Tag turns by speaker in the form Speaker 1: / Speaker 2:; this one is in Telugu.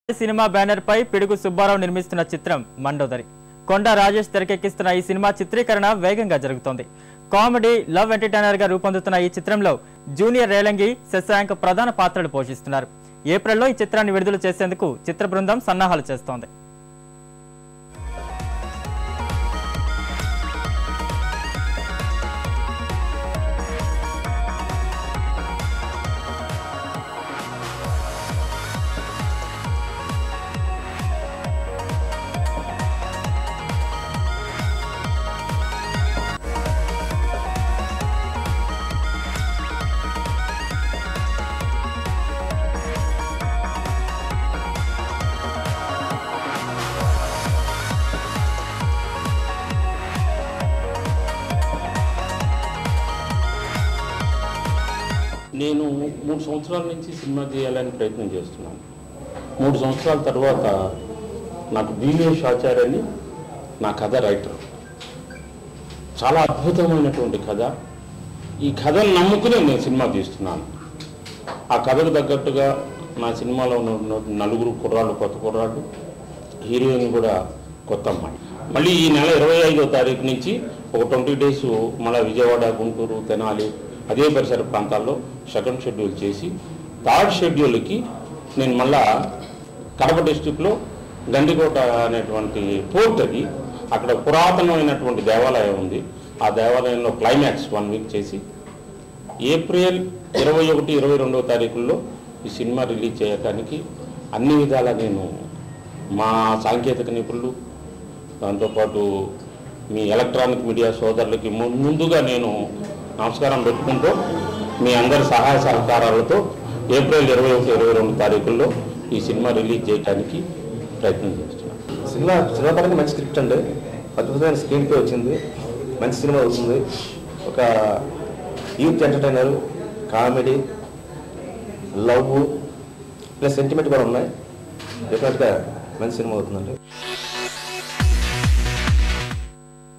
Speaker 1: సినిమా బ్యానర్ పై పిడుగు సుబ్బారావు నిర్మిస్తున్న చిత్రం మండోదరి కొండ రాజేష్ తెరకెక్కిస్తున్న ఈ సినిమా చిత్రీకరణ వేగంగా జరుగుతోంది కామెడీ లవ్ ఎంటర్టైనర్ గా రూపొందుతున్న ఈ చిత్రంలో జూనియర్ రేలంగి శశాంక్ ప్రధాన పాత్రలు పోషిస్తున్నారు ఏప్రిల్లో ఈ చిత్రాన్ని విడుదల చేసేందుకు చిత్ర బృందం సన్నాహాలు చేస్తోంది
Speaker 2: నేను మూడు సంవత్సరాల నుంచి సినిమా చేయాలని ప్రయత్నం చేస్తున్నాను మూడు సంవత్సరాల తర్వాత నాకు భీమేష్ ఆచార్య అని నా కథ రైటర్ చాలా అద్భుతమైనటువంటి కథ ఈ కథను నమ్ముకుని నేను సినిమా తీస్తున్నాను ఆ కథకు తగ్గట్టుగా నా సినిమాలో ఉన్న నలుగురు కుర్రాళ్ళు కొత్త కుర్రాళ్ళు హీరోయిన్ కూడా కొత్త అమ్మాయి మళ్ళీ ఈ నెల ఇరవై ఐదో తారీఖు నుంచి ఒక ట్వంటీ డేస్ మళ్ళీ విజయవాడ గుంటూరు తెనాలి అదే పరిసర ప్రాంతాల్లో సెకండ్ షెడ్యూల్ చేసి థర్డ్ షెడ్యూల్కి నేను మళ్ళా కడప డిస్టిక్లో గండికోట అనేటువంటి పోర్ట్ అది అక్కడ పురాతనమైనటువంటి దేవాలయం ఉంది ఆ దేవాలయంలో క్లైమాక్స్ వన్ వీక్ చేసి ఏప్రిల్ ఇరవై ఒకటి ఇరవై రెండవ తారీఖుల్లో ఈ సినిమా రిలీజ్ చేయడానికి అన్ని విధాలా నేను మా సాంకేతిక నిపుణులు దాంతోపాటు మీ ఎలక్ట్రానిక్ మీడియా సోదరులకి ము- ముందుగా నేను నమస్కారం పెట్టుకుంటూ మీ అందరి సహాయ సహకారాలతో ఏప్రిల్ ఇరవై ఒకటి ఇరవై రెండు తారీఖుల్లో ఈ సినిమా రిలీజ్ చేయడానికి ప్రయత్నం చేస్తున్నాను
Speaker 3: సినిమా సినిమా పరంగా మంచి స్క్రిప్ట్ అండి అద్భుతమైన స్క్రీన్ ప్లే వచ్చింది మంచి సినిమా అవుతుంది ఒక youth entertainer comedy love plus sentiment కూడా ఉన్నాయి డెఫినెట్గా మంచి సినిమా అవుతుందండి